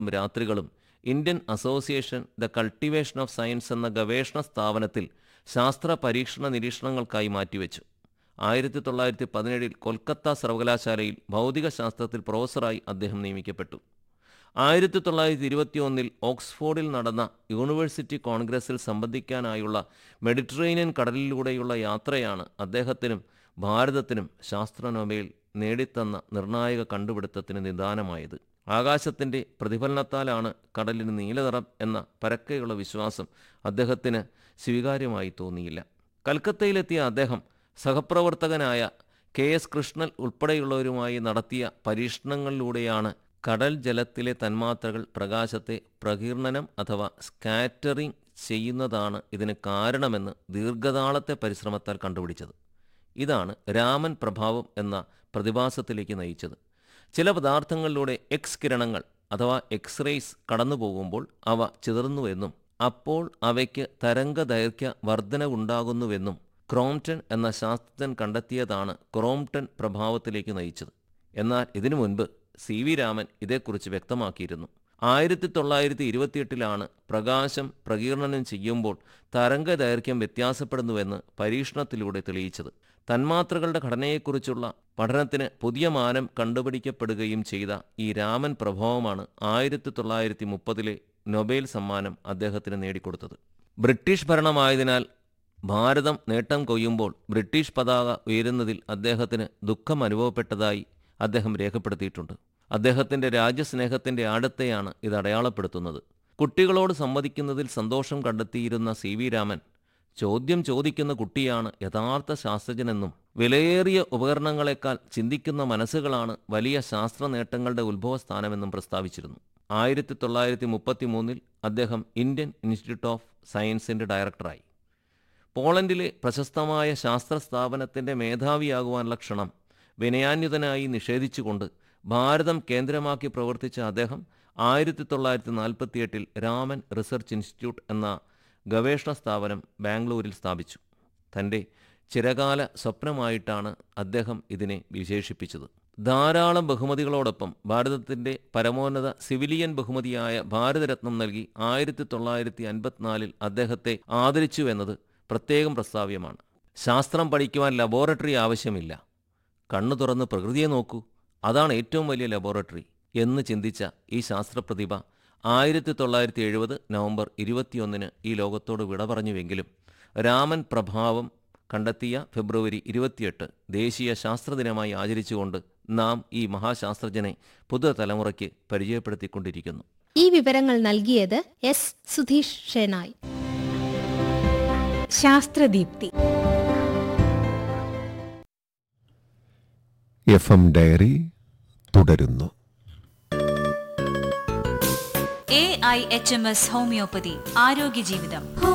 രാത്രികളും Indian association the cultivation of science എന്ന ഗവേഷണ സ്ഥാപനത്തിൽ ശാസ്ത്ര പരീക്ഷണ നിരീക്ഷണങ്ങൾക്കായി മാറ്റിവെച്ചു ആയിരത്തി തൊള്ളായിരത്തി പതിനേഴിൽ കൊൽക്കത്ത സർവകലാശാലയിൽ ഭൗതികശാസ്ത്രത്തിൽ പ്രൊഫസറായി അദ്ദേഹം നിയമിക്കപ്പെട്ടു ആയിരത്തി തൊള്ളായിരത്തി ഇരുപത്തിയൊന്നിൽ ഓക്സ്ഫോർഡിൽ നടന്ന യൂണിവേഴ്സിറ്റി കോൺഗ്രസിൽ സംബന്ധിക്കാനായുള്ള മെഡിറ്ററേനിയൻ കടലിലൂടെയുള്ള യാത്രയാണ് അദ്ദേഹത്തിനും ഭാരതത്തിനും ശാസ്ത്ര നൊബേൽ നേടിത്തന്ന നിർണായക കണ്ടുപിടുത്തത്തിന് നിദാനമായത് ആകാശത്തിൻ്റെ പ്രതിഫലനത്താലാണ് കടലിന് നീലനിറം എന്ന പരക്കെയുള്ള വിശ്വാസം അദ്ദേഹത്തിന് സ്വീകാര്യമായി തോന്നിയില്ല കൽക്കത്തയിലെത്തിയ അദ്ദേഹം സഹപ്രവർത്തകനായ കെ എസ് കൃഷ്ണൻ ഉൾപ്പെടെയുള്ളവരുമായി നടത്തിയ പരീക്ഷണങ്ങളിലൂടെയാണ് കടൽ ജലത്തിലെ തന്മാത്രകൾ പ്രകാശത്തെ പ്രകീർണനം അഥവാ സ്കാറ്ററിംഗ് ചെയ്യുന്നതാണ് ഇതിന് കാരണമെന്ന് ദീർഘനാളത്തെ പരിശ്രമത്താൽ കണ്ടുപിടിച്ചത് ഇതാണ് രാമൻ പ്രഭാവം എന്ന പ്രതിഭാസത്തിലേക്ക് നയിച്ചത് ചില പദാർത്ഥങ്ങളിലൂടെ എക്സ് കിരണങ്ങൾ അഥവാ എക്സ്റേസ് കടന്നു പോകുമ്പോൾ അവ ചിതറുന്നുവെന്നും അപ്പോൾ അവയ്ക്ക് തരംഗദൈർഘ്യ വർധനവുണ്ടാകുന്നുവെന്നും ക്രോംപ്ടൺ എന്ന ശാസ്ത്രജ്ഞൻ കണ്ടെത്തിയതാണ് ക്രോംപ്ടൺ പ്രഭാവത്തിലേക്ക് നയിച്ചത് എന്നാൽ ഇതിനു മുൻപ് സി വി രാമൻ ഇതേക്കുറിച്ച് വ്യക്തമാക്കിയിരുന്നു ആയിരത്തി തൊള്ളായിരത്തി ഇരുപത്തിയെട്ടിലാണ് പ്രകാശം പ്രകീർണനം ചെയ്യുമ്പോൾ തരംഗദൈർഘ്യം വ്യത്യാസപ്പെടുന്നുവെന്ന് പരീക്ഷണത്തിലൂടെ തെളിയിച്ചത് തന്മാത്രകളുടെ ഘടനയെക്കുറിച്ചുള്ള പഠനത്തിന് പുതിയ മാനം കണ്ടുപിടിക്കപ്പെടുകയും ചെയ്ത ഈ രാമൻ പ്രഭാവമാണ് ആയിരത്തി തൊള്ളായിരത്തി മുപ്പതിലെ നൊബേൽ സമ്മാനം അദ്ദേഹത്തിന് നേടിക്കൊടുത്തത് ബ്രിട്ടീഷ് ഭരണമായതിനാൽ ഭാരതം നേട്ടം കൊയ്യുമ്പോൾ ബ്രിട്ടീഷ് പതാക ഉയരുന്നതിൽ അദ്ദേഹത്തിന് ദുഃഖം അനുഭവപ്പെട്ടതായി അദ്ദേഹം രേഖപ്പെടുത്തിയിട്ടുണ്ട് അദ്ദേഹത്തിൻ്റെ രാജ്യസ്നേഹത്തിൻ്റെ ആഴത്തെയാണ് ഇത് അടയാളപ്പെടുത്തുന്നത് കുട്ടികളോട് സംവദിക്കുന്നതിൽ സന്തോഷം കണ്ടെത്തിയിരുന്ന സി വി രാമൻ ചോദ്യം ചോദിക്കുന്ന കുട്ടിയാണ് യഥാർത്ഥ ശാസ്ത്രജ്ഞനെന്നും വിലയേറിയ ഉപകരണങ്ങളെക്കാൾ ചിന്തിക്കുന്ന മനസ്സുകളാണ് വലിയ ശാസ്ത്ര നേട്ടങ്ങളുടെ ഉത്ഭവസ്ഥാനമെന്നും പ്രസ്താവിച്ചിരുന്നു ആയിരത്തി തൊള്ളായിരത്തി മുപ്പത്തി മൂന്നിൽ അദ്ദേഹം ഇന്ത്യൻ ഇൻസ്റ്റിറ്റ്യൂട്ട് ഓഫ് സയൻസിൻ്റെ ഡയറക്ടറായി പോളണ്ടിലെ പ്രശസ്തമായ ശാസ്ത്ര സ്ഥാപനത്തിൻ്റെ മേധാവിയാകുവാനുള്ള ക്ഷണം വിനയാന്യുതനായി നിഷേധിച്ചുകൊണ്ട് ഭാരതം കേന്ദ്രമാക്കി പ്രവർത്തിച്ച അദ്ദേഹം ആയിരത്തി തൊള്ളായിരത്തി നാൽപ്പത്തിയെട്ടിൽ രാമൻ റിസർച്ച് ഇൻസ്റ്റിറ്റ്യൂട്ട് എന്ന ഗവേഷണ സ്ഥാപനം ബാംഗ്ലൂരിൽ സ്ഥാപിച്ചു തൻ്റെ ചിരകാല സ്വപ്നമായിട്ടാണ് അദ്ദേഹം ഇതിനെ വിശേഷിപ്പിച്ചത് ധാരാളം ബഹുമതികളോടൊപ്പം ഭാരതത്തിൻ്റെ പരമോന്നത സിവിലിയൻ ബഹുമതിയായ ഭാരതരത്നം നൽകി ആയിരത്തി തൊള്ളായിരത്തി അൻപത്തിനാലിൽ അദ്ദേഹത്തെ ആദരിച്ചു എന്നത് പ്രത്യേകം പ്രസ്താവ്യമാണ് ശാസ്ത്രം പഠിക്കുവാൻ ലബോറട്ടറി ആവശ്യമില്ല കണ്ണു തുറന്ന് പ്രകൃതിയെ നോക്കൂ അതാണ് ഏറ്റവും വലിയ ലബോറട്ടറി എന്ന് ചിന്തിച്ച ഈ ശാസ്ത്രപ്രതിഭ ആയിരത്തി തൊള്ളായിരത്തി എഴുപത് നവംബർ ഇരുപത്തിയൊന്നിന് ഈ ലോകത്തോട് വിട പറഞ്ഞുവെങ്കിലും രാമൻ പ്രഭാവം കണ്ടെത്തിയ ഫെബ്രുവരി ഇരുപത്തിയെട്ട് ദേശീയ ശാസ്ത്രദിനമായി ആചരിച്ചുകൊണ്ട് നാം ഈ മഹാശാസ്ത്രജ്ഞനെ പുതുതലമുറയ്ക്ക് പരിചയപ്പെടുത്തിക്കൊണ്ടിരിക്കുന്നു ഈ വിവരങ്ങൾ നൽകിയത് S Sudheesh Shenoy Shastradeepti F M diary തുടരുന്നു A I H M S homoeopathy ആരോഗ്യ ജീവിതം